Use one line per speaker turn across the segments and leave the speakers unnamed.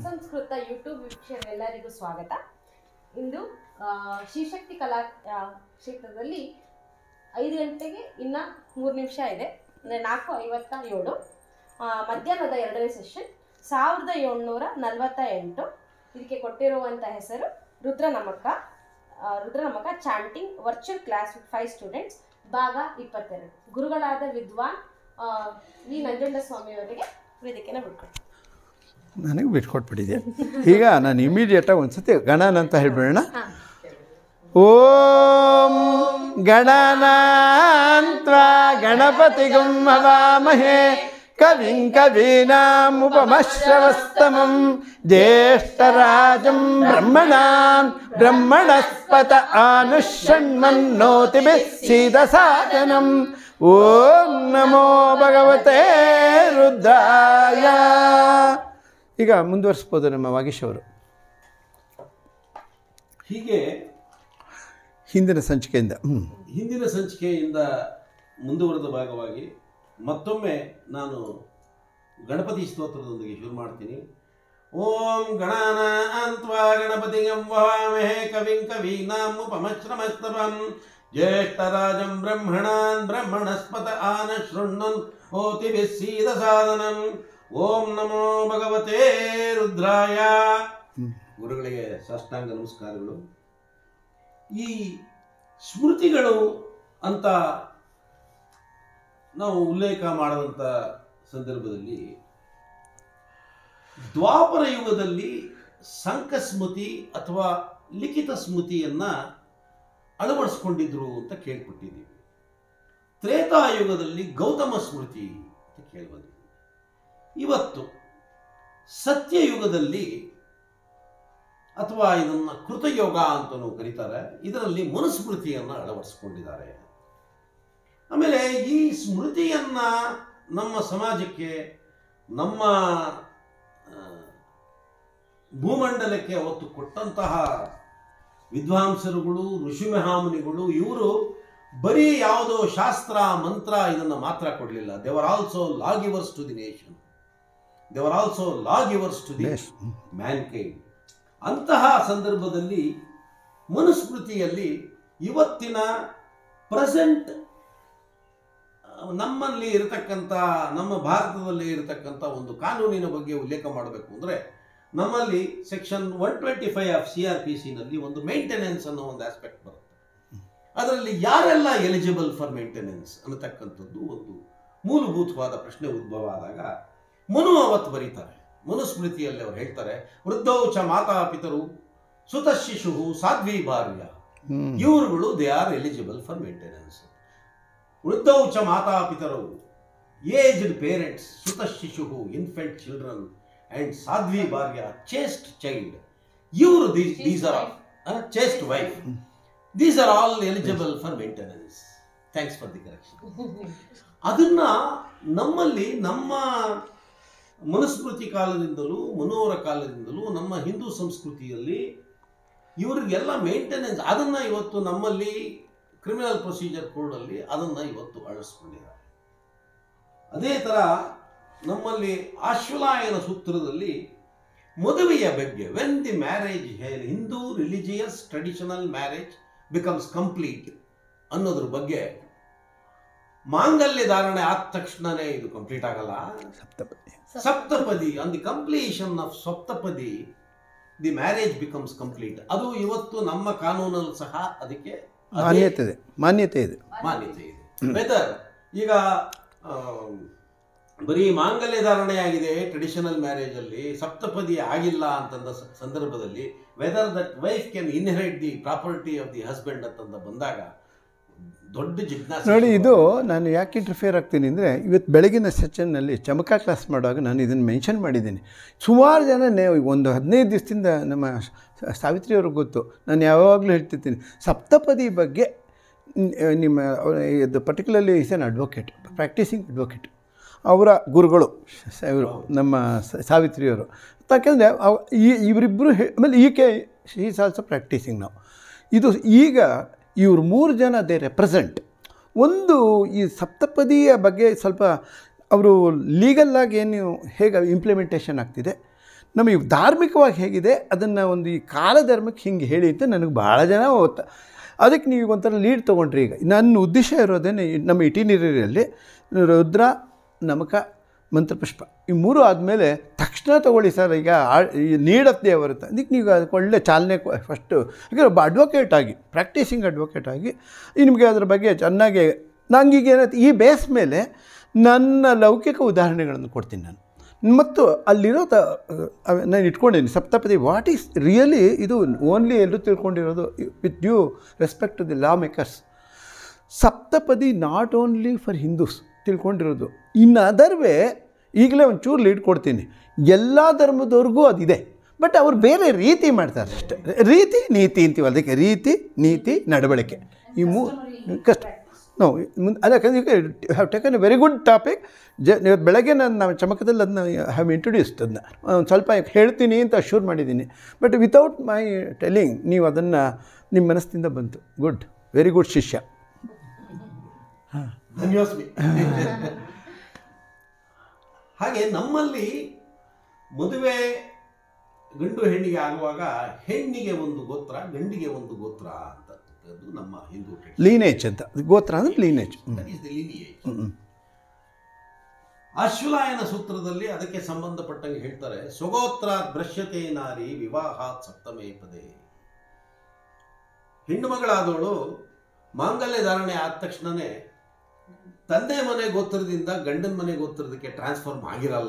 ಸುಸಂಸ್ಕೃತ ಯೂಟ್ಯೂಬ್ ವೀಕ್ಷಕರೆಲ್ಲರಿಗೂ ಸ್ವಾಗತ ಇಂದು ಆ, ಶ್ರೀಶಕ್ತಿ ಕಲಾ ಆ, ಕ್ಷೇತ್ರದಲ್ಲಿ ಐದು ಗಂಟೆಗೆ ಇನ್ನ ಮೂರು ನಿಮಿಷ ಇದೆ ಅಂದರೆ ನಾಲ್ಕು ಐವತ್ತ ಏಳು ಆ, ಮಧ್ಯಾಹ್ನದ ಎರಡನೇ ಸೆಷನ್ ಸಾವಿರದ ಏಳ್ನೂರ ನಲವತ್ತ ಎಂಟು ಇದಕ್ಕೆ ಕೊಟ್ಟಿರುವಂಥ ಹೆಸರು ರುದ್ರ ನಮಕ ಆ, Rudra Namaka chanting virtual class with five students ಭಾಗ ಇಪ್ಪತ್ತೆರಡು ಗುರುಗಳಾದ ವಿದ್ವಾನ್ ಆ, ವಿ ನಂಜುಂಡ ಸ್ವಾಮಿಯವರಿಗೆ ವೇದಿಕೆನ ಬಿಟ್ಕೊಡ್ತೀನಿ
ನನಗೆ ಬಿಟ್ಕೊಟ್ಬಿಟ್ಟಿದೆ ಈಗ ನಾನು ಇಮಿಡಿಯೇಟಾಗಿ ಒಂದು ಸತಿ ಗಣನ ಅಂತ ಹೇಳ್ಬಿಡೋಣ ಓಂ ಗಣನಾನ್ತ್ವಾ ಗಣಪತಿಗುಂ ಹವಾಮಹೇ ಕವಿಂ ಕವೀನಾಮುಪಮಶ್ರವಸ್ತಮಂ ಜ್ಯೇಷ್ಠರಾಜಂ ಬ್ರಹ್ಮಣಾಂ ಬ್ರಹ್ಮಣಸ್ಪತ ಆನುಷಣ್ಮನ್ನೋತಿಭಿ ಸೀದಸಾದನಂ ಓಂ ನಮೋ ಭಗವತೆ ರುದ್ರಾಯ ಈಗ ಮುಂದುವರಿಸ್ಬೋದು ನಮ್ಮ ವಾಗೀಶ್ ಅವರು
ಹೀಗೆ
ಹಿಂದಿನ ಸಂಚಿಕೆಯಿಂದ ಹ್ಞೂ
ಹಿಂದಿನ ಸಂಚಿಕೆಯಿಂದ ಮುಂದುವರೆದ ಭಾಗವಾಗಿ ಮತ್ತೊಮ್ಮೆ ನಾನು ಗಣಪತಿ ಸ್ತೋತ್ರದೊಂದಿಗೆ ಶುರು ಮಾಡ್ತೀನಿ ಓಂ ಗಣಾನ ಅಂತ್ವಾ ಗಣಪತಿ ವಹಾಮಹೇ ಕವಿಂ ಕವೀನಾಮುಪಮಶ್ರಮಸ್ತವಂ ಜ್ಯೇಷ್ಠರಾಜಂ ಬ್ರಹ್ಮಣಾನ್ ಬ್ರಹ್ಮಣಸ್ಪತ ಆನ ಶೃಣ್ವನ್ ಹೋತಿಭಿಃ ಸೀದ ಸಾಧನಂ ಓಂ ನಮೋ ಭಗವತೆ ರುದ್ರಾಯ ಗುರುಗಳಿಗೆ ಸಾಷ್ಟಾಂಗ ನಮಸ್ಕಾರಗಳು ಈ ಸ್ಮೃತಿಗಳು ಅಂತ ನಾವು ಉಲ್ಲೇಖ ಮಾಡುವಂಥ ಸಂದರ್ಭದಲ್ಲಿ ದ್ವಾಪರ ಯುಗದಲ್ಲಿ ಸಂಕಸ್ಮೃತಿ ಅಥವಾ ಲಿಖಿತ ಸ್ಮೃತಿಯನ್ನ ಅಳವಡಿಸ್ಕೊಂಡಿದ್ರು ಅಂತ ಕೇಳ್ಪಟ್ಟಿದ್ದೀವಿ ತ್ರೇತಾಯುಗದಲ್ಲಿ ಗೌತಮ ಸ್ಮೃತಿ ಅಂತ ಕೇಳಿಬಂದಿದ್ದೀವಿ ಇವತ್ತು ಸತ್ಯಯುಗದಲ್ಲಿ ಅಥವಾ ಇದನ್ನು ಕೃತಯೋಗ ಅಂತಲೂ ಕರೀತಾರೆ ಇದರಲ್ಲಿ ಮನುಸ್ಮೃತಿಯನ್ನು ಅಳವಡಿಸ್ಕೊಂಡಿದ್ದಾರೆ ಆಮೇಲೆ ಈ ಸ್ಮೃತಿಯನ್ನ ನಮ್ಮ ಸಮಾಜಕ್ಕೆ ನಮ್ಮ ಆ, ಭೂಮಂಡಲಕ್ಕೆ ಅವತ್ತು ಕೊಟ್ಟಂತಹ ವಿದ್ವಾಂಸರುಗಳು ಋಷಿಮಹಾಮುನಿಗಳು ಇವರು ಬರೀ ಯಾವುದೋ ಶಾಸ್ತ್ರ ಮಂತ್ರ ಇದನ್ನು ಮಾತ್ರ ಕೊಡಲಿಲ್ಲ they were also law givers to the nation they were also law givers to the mankind ಅಂತಹ ಸಂದರ್ಭದಲ್ಲಿ ಮನುಸ್ಮೃತಿಯಲ್ಲಿ ಇವತ್ತಿನ ಪ್ರೆಸೆಂಟ್ ನಮ್ಮಲ್ಲಿ ಇರತಕ್ಕಂಥ ನಮ್ಮ ಭಾರತದಲ್ಲಿ ಇರತಕ್ಕಂಥ ಒಂದು ಕಾನೂನಿನ ಬಗ್ಗೆ ಉಲ್ಲೇಖ ಮಾಡಬೇಕು ಅಂದರೆ ನಮ್ಮಲ್ಲಿ section one twenty five of C R P ಸಿನಲ್ಲಿ ಒಂದು ಮೇಂಟೆನೆನ್ಸ್ ಅನ್ನೋ ಒಂದು ಆಸ್ಪೆಕ್ಟ್ ಬರುತ್ತೆ ಅದರಲ್ಲಿ ಯಾರೆಲ್ಲ ಎಲಿಜಿಬಲ್ ಫಾರ್ ಮೇಂಟೆನೆನ್ಸ್ ಅನ್ನತಕ್ಕಂಥದ್ದು ಒಂದು ಮೂಲಭೂತವಾದ ಪ್ರಶ್ನೆ ಉದ್ಭವ ಆದಾಗ ಮನು ಅವತ್ತು ಬರೀತಾರೆ ಮನುಸ್ಮೃತಿಯಲ್ಲಿ ಅವರು ಹೇಳ್ತಾರೆ ವೃದ್ಧೌ ಚ ಮಾತಾ ಪಿತರು ಸುತ ಶಿಶು ಸಾಧ್ವಿ ಭಾರ್ಯ
ಹ್ಞೂ
ಇವರುಗಳು they are eligible for maintenance ವೃದ್ಧೌ ಚ ಮಾತಾ ಪಿತರು ಏಜ್ಡ್ ಪೇರೆಂಟ್ಸ್ ಸುತ ಶಿಶು ಇನ್ಫೆಂಟ್ ಚಿಲ್ಡ್ರನ್ ಅಂಡ್ ಸಾಧ್ವಿ ಭಾರ್ಯ ಚೇಸ್ಟ್ ಚೈಲ್ಡ್ ಇವರು these are chaste wife these are all eligible for maintenance thanks for the correction ಅದನ್ನ ನಮ್ಮಲ್ಲಿ ನಮ್ಮ ಮನುಸ್ಮೃತಿ ಕಾಲದಿಂದಲೂ ಮನೋಹರ ಕಾಲದಿಂದಲೂ ನಮ್ಮ ಹಿಂದೂ ಸಂಸ್ಕೃತಿಯಲ್ಲಿ ಇವರಿಗೆಲ್ಲ ಮೇಂಟೆನೆನ್ಸ್ ಅದನ್ನ ಇವತ್ತು ನಮ್ಮಲ್ಲಿ ಕ್ರಿಮಿನಲ್ ಪ್ರೊಸೀಜರ್ ಕೋಡಲ್ಲಿ ಅದನ್ನ ಇವತ್ತು ಅಳವಡಿಸ್ಕೊಂಡಿದ್ದಾರೆ ಅದೇ ಥರ ನಮ್ಮಲ್ಲಿ ಆಶ್ವಲಾಯನ ಸೂತ್ರದಲ್ಲಿ ಮದುವೆಯ ಬಗ್ಗೆ when the marriage Hindu religious traditional marriage becomes complete ಅನ್ನೋದ್ರ ಬಗ್ಗೆ ಮಾಂಗಲ್ಯ ಧಾರಣೆ ಆದ ತಕ್ಷಣನೇ ಇದು ಕಂಪ್ಲೀಟ್ ಆಗಲ್ಲ
Saptapadi
Saptapadi on the completion of Saptapadi the marriage becomes complete ಅದು ಇವತ್ತು ನಮ್ಮ ಕಾನೂನಲ್ಲಿ ಸಹ ಅದಕ್ಕೆ ಅದೇ
ಮಾನ್ಯತೆ ಇದೆ ಮಾನ್ಯತೆ ಇದೆ
ಮಾನ್ಯತೆ ಇದೆ ವೆದರ್ ಈಗ ಆ, ಬರೀ ಮಾಂಗಲ್ಯ ಧಾರಣೆ ಆಗಿದೆ ಟ್ರೆಡಿಷನಲ್ ಮ್ಯಾರೇಜ್ ಅಲ್ಲಿ ಸಪ್ತಪದಿ ಆಗಿಲ್ಲ ಅಂತಂದ ಸ- ಸಂದರ್ಭದಲ್ಲಿ whether that wife can inherit the property of the husband ಅಂತಂದ ಬಂದಾಗ ದೊಡ್ಡ ಜಿಜ್ಞಾಸೆ
ನೋಡಿ ಇದು ನಾನು ಯಾಕೆ ಇಂಟರ್ಫಿಯರ್ ಆಗ್ತೀನಿ ಅಂದರೆ ಇವತ್ತು ಬೆಳಗಿನ ಸೆಷನ್ನಲ್ಲಿ ಚಮಕ ಕ್ಲಾಸ್ ಮಾಡುವಾಗ ನಾನು ಇದನ್ನು ಮೆನ್ಷನ್ ಮಾಡಿದ್ದೀನಿ ಸುಮಾರು ಜನ ನೇ ಒಂದು ಹದಿನೈದು ದಿವಸದಿಂದ ನಮ್ಮ ಸ- ಸಾವಿತ್ರಿ ಅವ್ರಿಗೆ ಗೊತ್ತು ನಾನು ಯಾವಾಗಲೂ ಹೇಳ್ತಿರ್ತೀನಿ ಸಪ್ತಪದಿ ಬಗ್ಗೆ ನ್- ನಿಮ್ಮ ಇದು particularly is an advocate practising advocate ಅವರ ಗುರುಗಳು ಸ- ಇವರು ನಮ್ಮ ಸ- ಸಾವಿತ್ರಿಯವರು ಯಾಕೆಂದರೆ ಈ ಇವರಿಬ್ಬರು ಆಮೇಲೆ ಈಕೆ ಶಿ ಈಸ್ ಆಲ್ಸೋ ಪ್ರಾಕ್ಟೀಸಿಂಗ್ ನಾವು ಇದು ಈಗ ಇವ್ರು ಮೂರು ಜನ ದೇ ರೆಪ್ರೆಸೆಂಟ್ ಒಂದು ಈ ಸಪ್ತಪದಿಯ ಬಗ್ಗೆ ಸ್ವಲ್ಪ ಅವರು ಲೀಗಲ್ಲಾಗಿ ಏನು ಹೇಗೆ ಇಂಪ್ಲಿಮೆಂಟೇಷನ್ ಆಗ್ತಿದೆ ನಮಗೆ ಧಾರ್ಮಿಕವಾಗಿ ಹೇಗಿದೆ ಅದನ್ನು ಒಂದು ಈ ಕಾಲಧರ್ಮಕ್ಕೆ ಹಿಂಗೆ ಹೇಳಿ ಅಂತ ನನಗೆ ಭಾಳ ಜನ ಓದ್ತಾ ಅದಕ್ಕೆ ನೀವು ಒಂಥರ ಲೀಡ್ ತೊಗೊಂಡ್ರಿ ಈಗ ನನ್ನ ಉದ್ದೇಶ ಇರೋದೇನೆ ಈ ನಮ್ಮ ಇಟಿನಿರಿಯಲ್ಲಿ ರುದ್ರ ನಮಕ ಮಂತ್ರಪುಷ್ಪ ಈ ಮೂರು ಆದಮೇಲೆ ತಕ್ಷಣ ತೊಗೊಳ್ಳಿ ಸರ್ ಈಗ ಆ- ಈ ನೀಡತ್ ದೇವರುತ್ತೆ ಅದಕ್ಕೆ ನೀವು ಅದಕ್ಕೆ ಒಳ್ಳೆ ಚಾಲನೆ ಫಸ್ಟು ಯಾಕಂದರೆ ಒಬ್ಬ ಅಡ್ವೊಕೇಟ್ ಆಗಿ ಪ್ರಾಕ್ಟೀಸಿಂಗ್ ಅಡ್ವೊಕೇಟ್ ಆಗಿ ಈ ನಿಮಗೆ ಅದ್ರ ಬಗ್ಗೆ ಚೆನ್ನಾಗಿ ನಂಗೀಗ ಏನಂತ ಈ ಬೇಸ್ ಮೇಲೆ ನನ್ನ ಲೌಕಿಕ ಉದಾಹರಣೆಗಳನ್ನು ಕೊಡ್ತೀನಿ ನಾನು ಮತ್ತು ಅಲ್ಲಿರೋ ತ ಅವ್- ನಾನು ಇಟ್ಕೊಂಡಿದ್ದೀನಿ ಸಪ್ತಪದಿ ವಾಟ್ ಈಸ್ ರಿಯಲಿ ಇದು ಓನ್ಲಿ ಎಲ್ಲರೂ ತಿಳ್ಕೊಂಡಿರೋದು with due respect to the law makers Saptapadi not only for Hindus ತಿಳ್ಕೊಂಡಿರೋದು ಇನ್ ಅದರ್ ವೇ ಈಗಲೇ ಒಂಚೂರು ಲೀಡ್ ಕೊಡ್ತೀನಿ ಎಲ್ಲ ಧರ್ಮದವ್ರಿಗೂ ಅದಿದೆ ಬಟ್ ಅವ್ರು ಬೇರೆ ರೀತಿ ಮಾಡ್ತಾರೆ ಅಷ್ಟೇ ರೀತಿ ನೀತಿ ಅಂತೀವಿ ಅದಕ್ಕೆ ರೀತಿ ನೀತಿ ನಡವಳಿಕೆ ಈ ಮೂ ಕಷ್ಟ ನೋ ಮುಂದೆ ಅದಕ್ಕೆ have taken a very good topic ಜ ಇವತ್ತು ಬೆಳಗ್ಗೆ ನಾನು ನಾವು ಚಮಕದಲ್ಲಿ ಅದನ್ನ ಹ್ಯಾವ್ ಇಂಟ್ರೊಡ್ಯೂಸ್ಡ್ ಅದನ್ನ ಒಂದು ಸ್ವಲ್ಪ ಹೇಳ್ತೀನಿ ಅಂತ ಅಶ್ಯೂರ್ ಮಾಡಿದ್ದೀನಿ ಬಟ್ ವಿತೌಟ್ ಮೈ ಟೆಲಿಂಗ್ ನೀವು ಅದನ್ನು ನಿಮ್ಮ ಮನಸ್ಸಿಂದ ಬಂತು ಗುಡ್ ವೆರಿ ಗುಡ್ ಶಿಷ್ಯ
ಧನ್ಯೋಸ್ಮಿ ಹಾಗೆ ನಮ್ಮಲ್ಲಿ ಮದುವೆ ಗಂಡು ಹೆಣ್ಣಿಗೆ ಆಗುವಾಗ ಹೆಣ್ಣಿಗೆ ಒಂದು ಗೋತ್ರ ಗಂಡಿಗೆ ಒಂದು ಗೋತ್ರ ಅಂತಕ್ಕಂಥದ್ದು ನಮ್ಮ ಹಿಂದೂ tradition.
ಲೀನೇಜ್ ಅಂತ ಗೋತ್ರ ಅಂದರೆ lineage
That is the lineage. Ashvalayana ಸೂತ್ರದಲ್ಲಿ ಅದಕ್ಕೆ ಸಂಬಂಧಪಟ್ಟಂಗೆ ಹೇಳ್ತಾರೆ ಸ್ವಗೋತ್ರ ದೃಶ್ಯತೆ ನಾರಿ ವಿವಾಹಾತ್ ಸಪ್ತಮೇ ಪದೇ ಹೆಣ್ಣು ಮಗಳಾದವಳು ಮಾಂಗಲ್ಯ ಧಾರಣೆ ಆದ ತಕ್ಷಣನೇ ತಂದೆ ಮನೆ ಗೋತ್ರದಿಂದ ಗಂಡನ ಮನೆ ಗೋತ್ರದಕ್ಕೆ ಟ್ರಾನ್ಸ್ಫರ್ಮ್ ಆಗಿರಲ್ಲ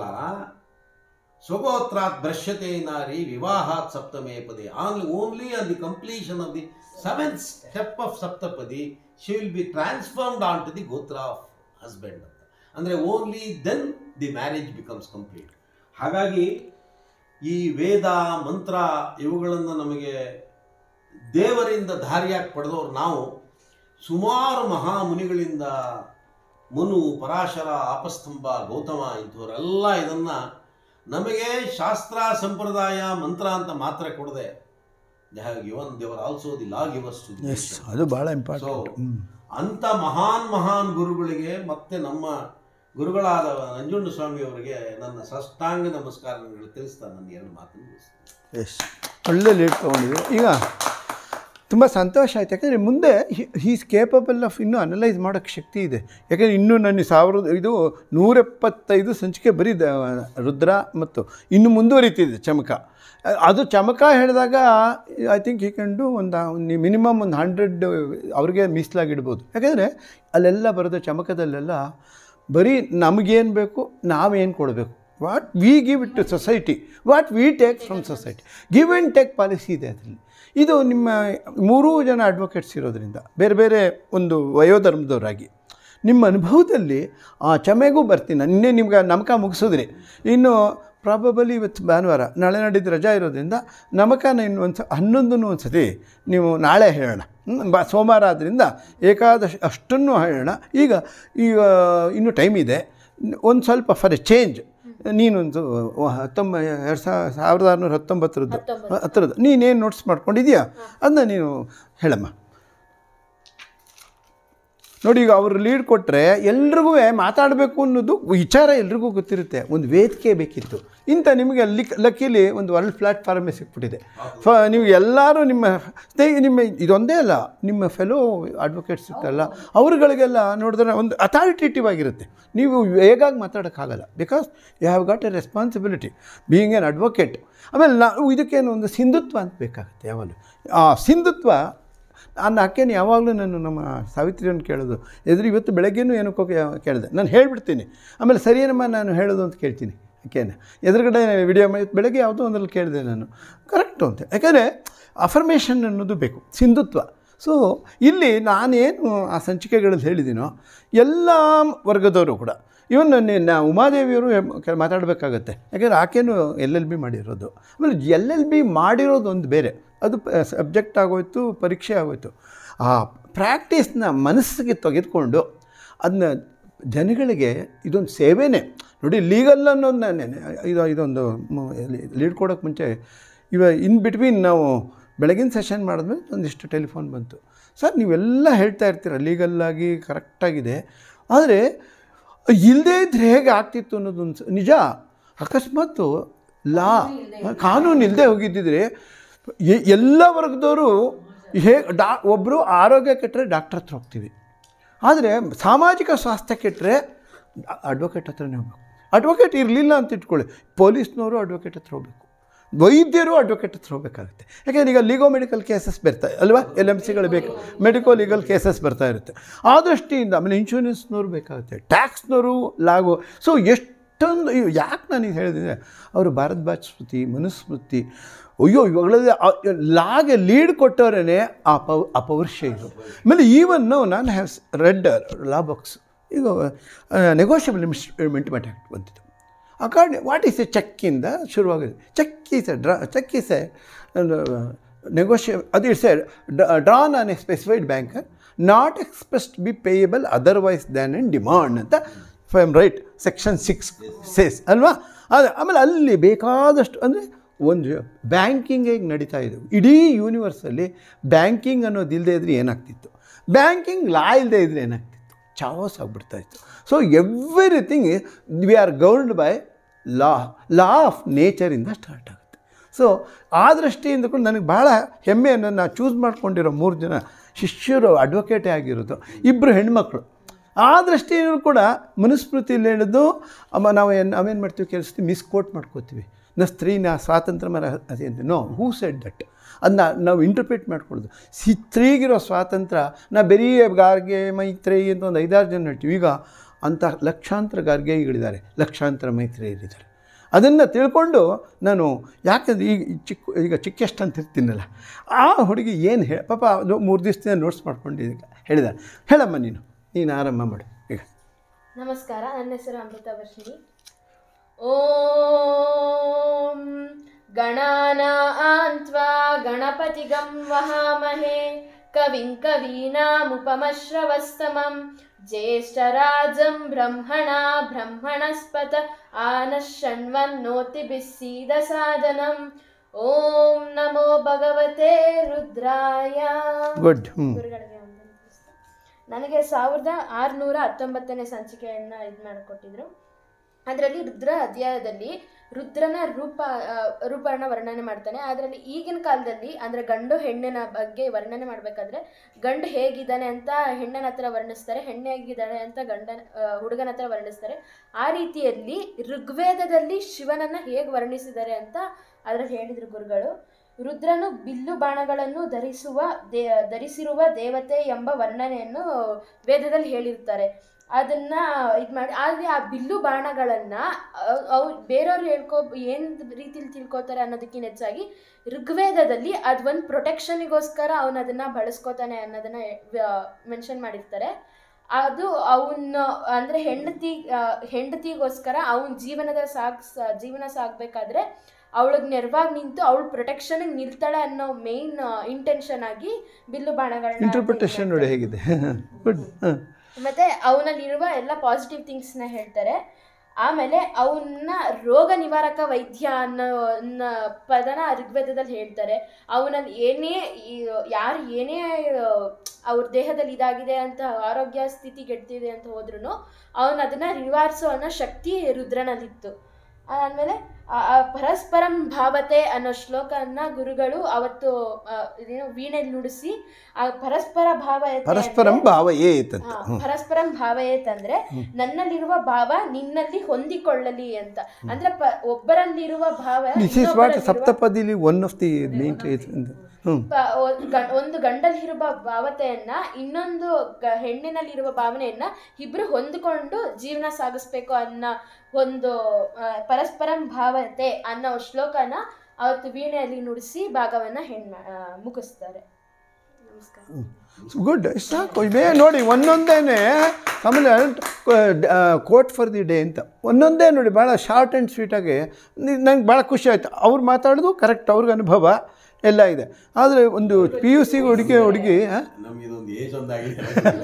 ಸ್ವಗೋತ್ರ ದೃಶ್ಯತೆ ನಾರಿ ವಿವಾಹಾತ್ ಸಪ್ತಮೇ ಪದೇ on only on the completion of the seventh step of Saptapadi she will be transformed on to the gotra of husband ಅಂತ ಅಂದರೆ only then the marriage becomes complete ಹಾಗಾಗಿ ಈ ವೇದ ಮಂತ್ರ ಇವುಗಳನ್ನು ನಮಗೆ ದೇವರಿಂದ ದಾರಿಯಾಗಿ ಪಡೆದವರು ನಾವು ಸುಮಾರು ಮಹಾಮುನಿಗಳಿಂದ ಮುನು ಪರಾಶರ ಆಪಸ್ತಂಭ ಗೌತಮ ಇಂಥವರೆಲ್ಲ ಇದನ್ನು ನಮಗೆ ಶಾಸ್ತ್ರ ಸಂಪ್ರದಾಯ ಮಂತ್ರ ಅಂತ ಮಾತ್ರ ಕೊಡದೆ they have given they were also the law givers to
us ಅದು ಭಾಳ ಇಂಪಾರ್ಟೆಂಟ್
So, ಅಂಥ ಮಹಾನ್ ಮಹಾನ್ ಗುರುಗಳಿಗೆ ಮತ್ತೆ ನಮ್ಮ ಗುರುಗಳಾದ ನಂಜುಂಡ ಸ್ವಾಮಿಯವರಿಗೆ ನನ್ನ ಸಾಷ್ಟಾಂಗ ನಮಸ್ಕಾರಗಳು ತಿಳಿಸ್ತಾ ನನ್ನ ಎರಡು ಮಾತನ್ನು ಮುಗಿಸ್ತೀನಿ
ಎಸ್ ಒಳ್ಳೆ ಲೀಡ್ ತೊಗೊಂಡಿದ್ದೀವಿ ಈಗ ತುಂಬ ಸಂತೋಷ ಆಯ್ತು ಯಾಕಂದರೆ ಮುಂದೆ ಹೀಸ್ ಕೇಪಬಲ್ ಆಫ್ ಇನ್ನೂ ಅನಲೈಸ್ ಮಾಡೋಕ್ಕೆ ಶಕ್ತಿ ಇದೆ ಯಾಕಂದರೆ ಇನ್ನೂ ನನ್ನ ಸಾವಿರದ ಇದು ನೂರೆಪ್ಪತ್ತೈದು ಸಂಚಿಕೆ ಬರೀ ದ- ರುದ್ರ ಮತ್ತು ಇನ್ನು ಮುಂದುವರಿತಿದೆ ಚಮಕ ಅದು ಚಮಕ ಹೇಳಿದಾಗ ಐ ಥಿಂಕ್ ಈ ಕಂಡು ಒಂದು ಮಿನಿಮಮ್ ಒಂದು ಹಂಡ್ರೆಡ್ ಅವ್ರಿಗೆ ಮೀಸಲಾಗಿಡ್ಬೋದು ಯಾಕಂದರೆ ಅಲ್ಲೆಲ್ಲ ಬರೋದು ಚಮಕದಲ್ಲೆಲ್ಲ ಬರೀ ನಮಗೇನು ಬೇಕು ನಾವೇನು ಕೊಡಬೇಕು what we give it to society what we take from society give and take policy ಇದೆ ಅದರಲ್ಲಿ ಇದು ನಿಮ್ಮ ಮೂರೂ ಜನ ಅಡ್ವೊಕೇಟ್ಸ್ ಇರೋದ್ರಿಂದ ಬೇರೆ ಬೇರೆ ಒಂದು ವಯೋಧರ್ಮದವರಾಗಿ ನಿಮ್ಮ ಅನುಭವದಲ್ಲಿ ಆ ಚಮೆಗೂ ಬರ್ತೀನಿ ನಾನು ನಿನ್ನೆ ನಿಮ್ಗೆ ನಮಕ ಮುಗಿಸಿದ್ರಿ ಇನ್ನು ಪ್ರಾಬಬಲಿ ಇವತ್ತು ಭಾನುವಾರ ನಾಳೆ ನಾಡಿದ್ದು ರಜಾ ಇರೋದ್ರಿಂದ ನಮಕನ ಇನ್ನು ಒಂದು ಸ ಹನ್ನೊಂದನ್ನು ಒಂದು ಸತಿ ನೀವು ನಾಳೆ ಹೇಳೋಣ ಹ್ಮ್, ಬ ಸೋಮವಾರ ಆದ್ದರಿಂದ ಏಕಾದಶಿ ಅಷ್ಟನ್ನು ಹೇಳೋಣ ಈಗ ಈಗ ಇನ್ನೂ ಟೈಮ್ ಇದೆ ಒಂದು ಸ್ವಲ್ಪ ಫಾರ್ ಎ ಚೇಂಜ್ ನೀನೊಂದು ಹತ್ತೊಂಬ ಎರಡು ಸಾವಿರ ಸಾವಿರದ ಆರುನೂರ ಹತ್ತೊಂಬತ್ತರದ್ದು
ಹತ್ತೊಂಬತ್ತು.
ಹತ್ತಿರದ್ದು ನೀನೇನು ನೋಟ್ಸ್ ಮಾಡ್ಕೊಂಡಿದ್ಯಾ ಅದನ್ನ ನೀನು ಹೇಳಮ್ಮ ನೋಡಿ ಈಗ ಅವರು ಲೀಡ್ ಕೊಟ್ಟರೆ ಎಲ್ರಿಗೂ ಮಾತಾಡಬೇಕು ಅನ್ನೋದು ವಿಚಾರ ಎಲ್ರಿಗೂ ಗೊತ್ತಿರುತ್ತೆ ಒಂದು ವೇದಿಕೆ ಬೇಕಿತ್ತು ಇಂಥ ನಿಮಗೆ ಲಿಕ್ ಲಕ್ಕಿಲಿ ಒಂದು ವರ್ಲ್ಡ್ ಪ್ಲ್ಯಾಟ್ಫಾರ್ಮೇ ಸಿಕ್ಬಿಟ್ಟಿದೆ ಫ ನೀವು ಎಲ್ಲರೂ ನಿಮ್ಮ ಸ್ನೇಹಿ ನಿಮ್ಮ ಇದೊಂದೇ ಅಲ್ಲ ನಿಮ್ಮ ಫೆಲೋ ಅಡ್ವೊಕೇಟ್ಸ್ ಇರ್ತಲ್ಲ ಅವ್ರುಗಳಿಗೆಲ್ಲ ನೋಡಿದ್ರೆ ಒಂದು ಅಥಾರಿಟೇಟಿವ್ ಆಗಿರುತ್ತೆ ನೀವು ವೇಗಾಗಿ ಮಾತಾಡೋಕ್ಕಾಗಲ್ಲ because you have got a responsibility being an advocate ಆಮೇಲೆ ನಾವು ಇದಕ್ಕೇನು ಒಂದು ಸಿಂಧುತ್ವ ಅಂತ ಬೇಕಾಗುತ್ತೆ ಯಾವಾಗಲೂ ಆ ಸಿಂಧುತ್ವ ನಾನು ಅಕ್ಕೇನು ಯಾವಾಗಲೂ ನಾನು ನಮ್ಮ ಸಾವಿತ್ರಿಯನ್ನು ಕೇಳೋದು ಎದುರು ಇವತ್ತು ಬೆಳಗ್ಗೆನೂ ಏನಕ್ಕೋ ಕೇ- ಕೇಳಿದೆ ನಾನು ಹೇಳ್ಬಿಡ್ತೀನಿ ಆಮೇಲೆ ಸರಿಯೇನಮ್ಮ ನಾನು ಹೇಳೋದು ಅಂತ ಕೇಳ್ತೀನಿ ಯಾಕೆನೆ ಎದುರುಗಡೆ ವಿಡಿಯೋ ಮಾಡಿ ಬೆಳಗ್ಗೆ ಯಾವುದೋ ಒಂದ್ರಲ್ಲಿ ಕೇಳಿದೆ ನಾನು ಕರೆಕ್ಟು ಅಂತ ಯಾಕಂದರೆ ಅಫರ್ಮೇಷನ್ ಅನ್ನೋದು ಬೇಕು ಸಿಂಧುತ್ವ ಸೊ ಇಲ್ಲಿ ನಾನೇನು ಆ ಸಂಚಿಕೆಗಳಲ್ಲಿ ಹೇಳಿದ್ದೀನೋ ಎಲ್ಲ ವರ್ಗದವರು ಕೂಡ ಇವನ್ ನನ್ನ ಉಮಾದೇವಿಯವರು ಕೆಲ ಮಾತಾಡಬೇಕಾಗತ್ತೆ ಯಾಕಂದರೆ ಆಕೆನೂ ಎಲ್ ಎಲ್ ಬಿ ಮಾಡಿರೋದು ಆಮೇಲೆ ಎಲ್ ಎಲ್ ಬಿ ಮಾಡಿರೋದು ಒಂದು ಬೇರೆ ಅದು ಸಬ್ಜೆಕ್ಟ್ ಆಗೋಯ್ತು ಪರೀಕ್ಷೆ ಆಗೋಯ್ತು ಆ ಪ್ರಾಕ್ಟೀಸ್ನ ಮನಸ್ಸಿಗೆ ತೆಗೆದುಕೊಂಡು ಅದನ್ನ ಜನಗಳಿಗೆ ಇದೊಂದು ಸೇವೆನೇ ನೋಡಿ ಲೀಗಲ್ ಅನ್ನೋದು ನಾನು ಇದು ಇದೊಂದು ಲೀಡ್ ಕೊಡೋಕ್ಕೆ ಮುಂಚೆ ಇವ ಇನ್ ಬಿಟ್ವೀನ್ ನಾವು ಬೆಳಗಿನ ಸೆಷನ್ ಮಾಡಿದ್ಮೇಲೆ ಒಂದಿಷ್ಟು ಟೆಲಿಫೋನ್ ಬಂತು ಸರ್ ನೀವೆಲ್ಲ ಹೇಳ್ತಾ ಇರ್ತೀರ ಲೀಗಲ್ಲಾಗಿ ಕರೆಕ್ಟಾಗಿದೆ ಆದರೆ ಇಲ್ಲದೇ ಇದ್ದರೆ ಹೇಗೆ ಆಗ್ತಿತ್ತು ಅನ್ನೋದೊಂದು ಸ- ನಿಜ ಅಕಸ್ಮಾತು ಲಾ ಕಾನೂನು ಇಲ್ಲದೆ ಹೋಗಿದ್ದಿದ್ರೆ ಎ- ಎಲ್ಲ ವರ್ಗದವರು ಹೇ ಡಾ ಒಬ್ಬರು ಆರೋಗ್ಯ ಕೆಟ್ಟರೆ ಡಾಕ್ಟರ್ ಹತ್ರ ಹೋಗ್ತೀವಿ ಆದರೆ ಸಾಮಾಜಿಕ ಸ್ವಾಸ್ಥ್ಯ ಕೆಟ್ಟರೆ ಅಡ್ವೊಕೇಟ್ ಹತ್ರನೇ ಹೋಗ್ಬೇಕು ಅಡ್ವೊಕೇಟ್ ಇರಲಿಲ್ಲ ಅಂತ ಇಟ್ಕೊಳ್ಳಿ ಪೊಲೀಸ್ನವರು ಅಡ್ವೊಕೇಟ್ ಹತ್ರ ಹೋಗ್ಬೇಕು ವೈದ್ಯರು ಅಡ್ವೊಕೇಟ್ ಹತ್ರ ಹೋಗ್ಬೇಕಾಗುತ್ತೆ ಯಾಕೆಂದ್ರೆ ಈಗ ಲೀಗೋ ಮೆಡಿಕಲ್ ಕೇಸಸ್ ಬರ್ತಾ ಅಲ್ವಾ ಎಲ್ ಎಮ್ ಸಿಗಳು ಬೇಕು ಮೆಡಿಕೋ ಲೀಗಲ್ ಕೇಸಸ್ ಬರ್ತಾ ಇರುತ್ತೆ ಆ ದೃಷ್ಟಿಯಿಂದ ಆಮೇಲೆ ಇನ್ಶೂರೆನ್ಸ್ನವ್ರು ಬೇಕಾಗುತ್ತೆ ಟ್ಯಾಕ್ಸ್ನವರು ಲಾಗು ಸೊ ಎಷ್ಟೊಂದು ಇವ್- ಯಾಕೆ ನಾನು ಇದು ಹೇಳಿದ್ರೆ ಅವರು ಭಾರತ್ ಬಾಜ್ ಸ್ಮೃತಿ ಮನುಸ್ಮೃತಿ ಅಯ್ಯೋ ಇವುಗಳಲ್ಲಿ ಲಾಗೆ ಲೀಡ್ ಕೊಟ್ಟವರೇ ಆ ಪೌ ಅಪೌರುಷ ಇದು ಆಮೇಲೆ ಈವನ್ ನಾನು ಹ್ಯಾವ್ ರೆಡ್ ಲಾ ಬಾಕ್ಸ್ ಈಗ ನೆಗೋಷಿಯಬಲ್ ಇಂಪ್ಲಿಮೆಂಟ್ ಆ್ಯಕ್ಟ್ ಬಂದಿತ್ತು ಆ ಕಾರಣ ವಾಟ್ ಈಸ್ ಎ ಚೆಕ್ಕಿಂದ ಶುರುವಾಗಿದೆ cheque is a draw cheque is a ನೆಗೋಷಿಯ ಅದು it's a drawn on a specified bank not expressed be payable otherwise than in demand ಅಂತ if I am right section six says ಅಲ್ವಾ ಅದು ಆಮೇಲೆ ಅಲ್ಲಿ ಬೇಕಾದಷ್ಟು ಅಂದರೆ ಒಂದು ಬ್ಯಾಂಕಿಂಗ್ ಹೇಗೆ ನಡೀತಾ ಇದೆ ಇಡೀ ಯೂನಿವರ್ಸಲ್ಲಿ ಬ್ಯಾಂಕಿಂಗ್ ಅನ್ನೋದು ಇಲ್ಲದೆ ಇದ್ರೆ ಏನಾಗ್ತಿತ್ತು ಬ್ಯಾಂಕಿಂಗ್ ಲಾ ಇಲ್ಲದೆ ಇದ್ರೆ ಏನಾಗ್ತಿತ್ತು ಚಾವಸ್ ಆಗಿಬಿಡ್ತಾ ಇತ್ತು so everything we are governed by law law of ನೇಚರಿಂದ ಸ್ಟಾರ್ಟ್ ಆಗುತ್ತೆ ಸೊ ಆ ದೃಷ್ಟಿಯಿಂದ ಕೂಡ ನನಗೆ ಭಾಳ ಹೆಮ್ಮೆಯನ್ನು ನಾನು ಚೂಸ್ ಮಾಡ್ಕೊಂಡಿರೋ ಮೂರು ಜನ ಶಿಷ್ಯರು ಅಡ್ವೊಕೇಟೇ ಆಗಿರೋದು ಇಬ್ಬರು ಹೆಣ್ಮಕ್ಳು ಆ ದೃಷ್ಟಿಯಲ್ಲೂ ಕೂಡ ಮನುಸ್ಮೃತಿಯಲ್ಲಿ ಹೇಳಿದ್ದು ಅಮ್ಮ ನಾವು ಏನು ನಾವೇನು ಮಾಡ್ತೀವಿ ಕೆಲಸ ಮಿಸ್ಕೋಟ್ ಮಾಡ್ಕೋತೀವಿ ನ ಸ್ತ್ರೀನ ಸ್ವಾತಂತ್ರ್ಯ ಮರ ಅದೇನು ನೋ ಹೂ ಸೆಡ್ ದಟ್ ಅದನ್ನ ನಾವು ಇಂಟರ್ಪ್ರಿಟ್ ಮಾಡ್ಕೊಳ್ಳೋದು ಸಿ ಸ್ತ್ರೀಗಿರೋ ಸ್ವಾತಂತ್ರ್ಯ ನಾ ಬರೀ ಗಾರ್ಗೆ ಮೈತ್ರಿ ಅಂತ ಒಂದು ಐದಾರು ಜನ ಹೇಳ್ತೀವಿ ಈಗ ಅಂಥ ಲಕ್ಷಾಂತರ ಗಾರ್ಗೆಗಳಿದ್ದಾರೆ ಲಕ್ಷಾಂತರ ಮೈತ್ರಿಯರಿದ್ದಾರೆ ಅದನ್ನು ತಿಳ್ಕೊಂಡು ನಾನು ಯಾಕಂದ್ರೆ ಈಗ ಈ ಚಿಕ್ಕ ಈಗ ಚಿಕ್ಕೆಸ್ಟ್ ಅಂತ ಇರ್ತೀನಲ್ಲ ಆ ಹುಡುಗಿ ಏನು ಹೇಳಿ ಪಾಪ ಅದು ಮೂರು ದಿವಸದಿಂದ ನೋಟ್ಸ್ ಮಾಡ್ಕೊಂಡಿದ್ದ ಹೇಳಿದ ಹೇಳಮ್ಮ ನೀನು ನೀನು ಆರಂಭ ಮಾಡು ಈಗ
ನಮಸ್ಕಾರ ನನ್ನ ಹೆಸರು ಅಮೃತ ವರ್ಷಿಣಿ ಓಂ ಗಣಾನಾನ್ತ್ವಾ ಗಣಪತಿಗಂ ವಹಾಮಹೇ ಕವಿಂ ಕವೀನಾಮುಪಮಶ್ರವಸ್ತಮಂ ಜ್ಯೇಷ್ಠರಾಜಂ ಬ್ರಹ್ಮಣ ಬ್ರಹ್ಮಣಸ್ಪತ ಆನಶಣ್ವನ್ನೋತಿಭಿಸ್ಸೀದ ಸಾಧನಂ ಓಂ ನಮೋ ಭಗವತೆ ರುದ್ರಾಯ
ಗುಡ್ ಹ್ಞೂ
ಗುರುಗಳಿಗೆ ವಂದನೆ ತಿಳಿಸ್ತಾ. ನನಗೆ ಸಾವಿರದ ಆರುನೂರ ಹತ್ತೊಂಬತ್ತನೇ ಸಂಚಿಕೆಯನ್ನು ಇದು ಮಾಡಿಕೊಟ್ಟಿದ್ರು ಅದರಲ್ಲಿ ರುದ್ರ ಅಧ್ಯಾಯದಲ್ಲಿ ರುದ್ರನ ರೂಪ ಆ, ರೂಪನ ವರ್ಣನೆ ಮಾಡ್ತಾನೆ ಅದರಲ್ಲಿ ಈಗಿನ ಕಾಲದಲ್ಲಿ ಅಂದರೆ ಗಂಡು ಹೆಣ್ಣಿನ ಬಗ್ಗೆ ವರ್ಣನೆ ಮಾಡಬೇಕಾದ್ರೆ ಗಂಡು ಹೇಗಿದ್ದಾನೆ ಅಂತ ಹೆಣ್ಣಿನ ಹತ್ರ ವರ್ಣಿಸ್ತಾರೆ ಹೆಣ್ಣು ಹೇಗಿದ್ದಾನೆ ಅಂತ ಗಂಡನ ಆ, ಹುಡುಗನ ಹತ್ರ ವರ್ಣಿಸ್ತಾರೆ ಆ ರೀತಿಯಲ್ಲಿ ಋಗ್ವೇದದಲ್ಲಿ ಶಿವನನ್ನು ಹೇಗೆ ವರ್ಣಿಸಿದ್ದಾರೆ ಅಂತ ಅದರಲ್ಲಿ ಹೇಳಿದರು ಗುರುಗಳು ರುದ್ರನು ಬಿಲ್ಲು ಬಾಣಗಳನ್ನು ಧರಿಸುವ ದೇ ಧರಿಸಿರುವ ದೇವತೆ ಎಂಬ ವರ್ಣನೆಯನ್ನು ವೇದದಲ್ಲಿ ಹೇಳಿರ್ತಾರೆ ಅದನ್ನ ಇದು ಮಾಡಿ ಆದರೆ ಆ ಬಿಲ್ಲು ಬಾಣಗಳನ್ನು ಅವು ಬೇರೆಯವ್ರು ಹೇಳ್ಕೊ ಏನು ರೀತಿಲಿ ತಿಳ್ಕೊತಾರೆ ಅನ್ನೋದಕ್ಕಿಂತ ಹೆಚ್ಚಾಗಿ ಋಗ್ವೇದದಲ್ಲಿ ಅದು ಒಂದು ಪ್ರೊಟೆಕ್ಷನಿಗೋಸ್ಕರ ಅವನು ಅದನ್ನು ಬಳಸ್ಕೋತಾನೆ ಅನ್ನೋದನ್ನ ಮೆನ್ಷನ್ ಮಾಡಿರ್ತಾರೆ ಅದು ಅವನ ಅಂದರೆ ಹೆಂಡತಿ ಆ, ಹೆಂಡತಿಗೋಸ್ಕರ ಅವನ ಜೀವನದ ಸಾಗ್ ಸ- ಜೀವನ ಸಾಗಬೇಕಾದ್ರೆ ಅವಳಿಗೆ ನೆರವಾಗಿ ನಿಂತು ಅವಳು ಪ್ರೊಟೆಕ್ಷನ್ಗೆ ನಿಲ್ತಾಳೆ ಅನ್ನೋ ಮೇನ್ ಇಂಟೆನ್ಷನ್ ಆಗಿ ಬಿಲ್ಲು ಬಾಣಗಳನ್ನ
ಇಂಟರ್ಪ್ರಿಟೇಷನ್ ನೋಡಿ ಹೇಗಿದೆ ಗುಡ್ ಹಾಂ
ಮತ್ತೆ ಅವನಲ್ಲಿರುವ ಎಲ್ಲ ಪಾಸಿಟಿವ್ ಥಿಂಗ್ಸ್ನ ಹೇಳ್ತಾರೆ ಆಮೇಲೆ ಅವನ್ನ ರೋಗ ನಿವಾರಕ ವೈದ್ಯ ಅನ್ನೋ ಅನ್ನೋ ಪದನ ಋಗ್ವೇದದಲ್ಲಿ ಹೇಳ್ತಾರೆ ಅವನಲ್ಲಿ ಏನೇ ಯಾರು ಏನೇ ಅವ್ರ ದೇಹದಲ್ಲಿ ಇದಾಗಿದೆ ಅಂತ ಆರೋಗ್ಯ ಸ್ಥಿತಿ ಕೆಡ್ತಿದೆ ಅಂತ ಹೋದ್ರೂ ಅವನು ಅದನ್ನು ನಿವಾರಿಸೋ ಅನ್ನೋ ಶಕ್ತಿ ರುದ್ರನಲ್ಲಿತ್ತು ಆಮೇಲೆ ಆ- ಆ ಪರಸ್ಪರಂ ಭಾವತೆ ಅನ್ನೋ ಶ್ಲೋಕನ ಗುರುಗಳು ಅವತ್ತು ಆ, ಇದೇನೋ ವೀಣೆಯಲ್ಲಿ ನುಡಿಸಿ ಆ ಪರಸ್ಪರ ಭಾವ
ಪರಸ್ಪರಂ ಭಾವ ಏತಂತ
ಹಾ,
ಹ್ಞೂ
ಪರಸ್ಪರಂ ಭಾವ ಏತಂದ್ರೆ ನನ್ನಲ್ಲಿರುವ ಭಾವ ನಿನ್ನಲ್ಲಿ ಹೊಂದಿಕೊಳ್ಳಲಿ ಅಂತ ಅಂದ್ರೆ ಪ ಒಬ್ಬರಲ್ಲಿರುವ ಭಾವ
ದಿಸ್ ಈಸ್ ವಾಟ್
ಇನ್ನೊಬ್ಬರಲ್ಲಿರುವ-
ಸಪ್ತಪದಿಲಿ ಒನ್ ಆಫ್ ದಿ ಮೇನ್ ಹ್ಞೂ
ಪ- ಒ- ಗ- ಒಂದು ಗಂಡಲ್ಲಿರುವ ಭಾವತೆಯನ್ನ ಇನ್ನೊಂದು ಗ- ಹೆಣ್ಣಿನಲ್ಲಿರುವ ಭಾವನೆಯನ್ನ ಇಬ್ರು ಹೊಂದಿಕೊಂಡು ಜೀವನ ಸಾಗಿಸ್ಬೇಕು ಅನ್ನೋ ಒಂದು ಆ, ಪರಸ್ಪರಂ ಭಾವತೆ ಅನ್ನೋ ಶ್ಲೋಕನ ಅವತ್ತು ವೀಣೆಯಲ್ಲಿ ನುಡಿಸಿ ಭಾಗವನ್ನ ಹೆಣ್ಣ ಆ, ಮುಗಿಸ್ತಾರೆ ನಮಸ್ಕಾರ
ಗುಡ್ ಸಾಕು ಇವೇ ನೋಡಿ ಒಂದೊಂದೇ ಆಮೇಲೆ ಕೋಟ್ ಫಾರ್ ದಿ ಡೇ ಅಂತ ಒಂದೊಂದೇ ನೋಡಿ ಭಾಳ ಶಾರ್ಟ್ ಆ್ಯಂಡ್ ಸ್ವೀಟಾಗಿ ನಂಗೆ ಭಾಳ ಖುಷಿ ಆಯಿತು ಅವ್ರು ಮಾತಾಡೋದು ಕರೆಕ್ಟ್ ಅವ್ರಿಗೆ ಅನುಭವ ಎಲ್ಲ ಇದೆ ಆದರೆ ಒಂದು ಪಿ ಯು ಸಿ ಹುಡುಗಿ ಹುಡುಗಿ ಆ?
ನಮ್ಗೆ ಇದೊಂದು ಏಜ್ ಒಂದಾಗಿದೆ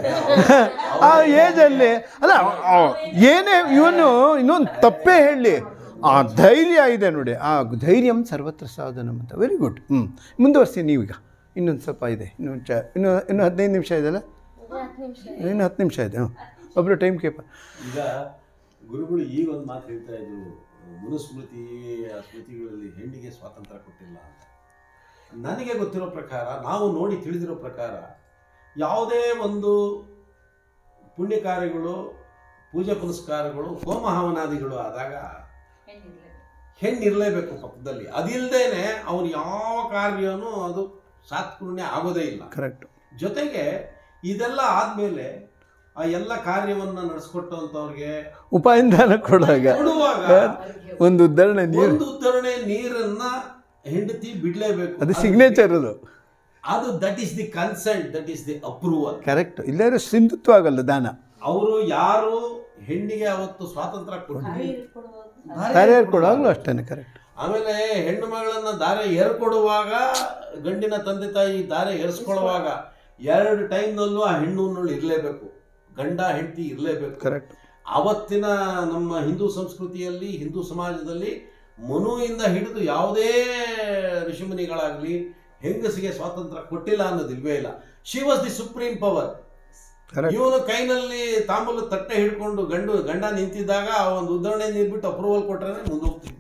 ಆ ಏಜಲ್ಲಿ ಅಲ್ಲ ಆ, ಏನೇ ಇವನು ಇನ್ನೊಂದು ತಪ್ಪೇ ಹೇಳಲಿ ಆ ಧೈರ್ಯ ಇದೆ ನೋಡಿ ಆ ಧೈರ್ಯಂ ಸರ್ವತ್ರ ಸಾಧನಂ ಅಂತ ವೆರಿ ಗುಡ್ ಹ್ಞೂ ಮುಂದುವರಿಸಿ ನೀವೀಗ ಇನ್ನೊಂದು ಸ್ವಲ್ಪ ಇದೆ ಇನ್ನೊಂದು ಚ ಇನ್ನು ಇನ್ನು ಹದಿನೈದು ನಿಮಿಷ ಇದೆಯಲ್ಲ
ಹತ್ತು ನಿಮಿಷ
ಇನ್ನು ಹತ್ತು ನಿಮಿಷ ಇದೆ ಹ್ಞೂ ಒಬ್ಬರು ಟೈಮ್ ಕೀಪರ್
ಈಗ ಗುರುಗಳು ಈಗ ಒಂದು ಮಾತು ಹೇಳ್ತಾ ಇದ್ರು ಮನುಸ್ಮೃತಿ ಆ ಸ್ಮೃತಿಗಳಲ್ಲಿ ಹೆಣ್ಣಿಗೆ ಸ್ವಾತಂತ್ರ್ಯ ಕೊಟ್ಟಿಲ್ಲ ಅಂತ ನನಗೆ ಗೊತ್ತಿರೋ ಪ್ರಕಾರ ನಾವು ನೋಡಿ ತಿಳಿದಿರೋ ಪ್ರಕಾರ ಯಾವುದೇ ಒಂದು ಪುಣ್ಯ ಕಾರ್ಯಗಳು ಪೂಜೆ ಪುನಸ್ಕಾರಗಳು ಹೋಮ ಹವನಾದಿಗಳು ಆದಾಗ ಹೆಣ್ಣಿರಲೇಬೇಕು ಪಕ್ಕದಲ್ಲಿ ಅದಿಲ್ಲದೇನೆ ಅವ್ರು ಯಾವ ಕಾರ್ಯನೂ ಅದು ಸಾತ್ಪೂರ್ಣ್ಯ ಆಗೋದೇ ಇಲ್ಲ
ಕರೆಕ್ಟ್
ಜೊತೆಗೆ ಇದೆಲ್ಲ ಆದ್ಮೇಲೆ ಆ ಎಲ್ಲ ಕಾರ್ಯವನ್ನ ನಡೆಸ್ಕೊಟ್ಟಂತವ್ರಿಗೆ
ಉಪಾಯಂದಾನ ಕೊಡುವಾಗ
ಕೊಡುವಾಗ
ಒಂದು ಉದಾಹರಣೆ ನೀರು
ಒಂದು ಉದ್ದರಣೆ ನೀರನ್ನ ಹೆಂಡತಿ ಬಿಡ್ಲೇಬೇಕು
ಅದು ಸಿಗ್ನೇಚರ್ ಅದು
ಅದು that is the consent that is the approval
correct ಇಲ್ಲದ್ರೆ ಸಿಂಧುತ್ವ ಆಗಲ್ಲ ದಾನ
ಅವರು ಯಾರು ಹೆಣ್ಣಿಗೆ ಅವತ್ತು ಸ್ವಾತಂತ್ರ್ಯ ಕೊಟ್ಟಿದ್ರು
ಕಾರ್ಯರು ಕೊಡುವಾಗಲೂ ಅಷ್ಟೇ ಕರೆಕ್ಟ್
ಆಮೇಲೆ ಹೆಣ್ಣು ಮಗಳನ್ನ ದಾರೆ ಏರ್ಕೊಡುವಾಗ ಗಂಡಿನ ತಂದೆ ತಾಯಿ ದಾರೆ ಏರ್ಸ್ಕೊಳ್ಳುವಾಗ ಎರಡು ಟೈಮ್ನಲ್ಲೂ ಆ ಹೆಣ್ಣು ಹುಣ್ಣುಗಳು ಇರಲೇಬೇಕು ಗಂಡ ಹೆಂಡತಿ ಇರಲೇಬೇಕು
ಕರೆಕ್ಟ್
ಅವತ್ತಿನ ನಮ್ಮ ಹಿಂದೂ ಸಂಸ್ಕೃತಿಯಲ್ಲಿ ಹಿಂದೂ ಸಮಾಜದಲ್ಲಿ ಮನುವಿಂದ ಹಿಡಿದು ಯಾವುದೇ ಋಷಿಮುನಿಗಳಾಗಲಿ ಹೆಂಗಸಿಗೆ ಸ್ವಾತಂತ್ರ್ಯ ಕೊಟ್ಟಿಲ್ಲ ಅನ್ನೋದಿಲ್ವೇ ಇಲ್ಲ she was the supreme power
correct
ಇವನು ಕೈನಲ್ಲಿ ತಾಂಬೂಲ ತಟ್ಟೆ ಹಿಡ್ಕೊಂಡು ಗಂಡು ಗಂಡ ನಿಂತಿದ್ದಾಗ ಆ ಒಂದು ಉದಾಹರಣೆ ನೀರ್ಬಿಟ್ಟು ಅಪ್ರೂವಲ್ ಕೊಟ್ರೆ ಮುಂದೆ ಹೋಗ್ತಿದ್ದು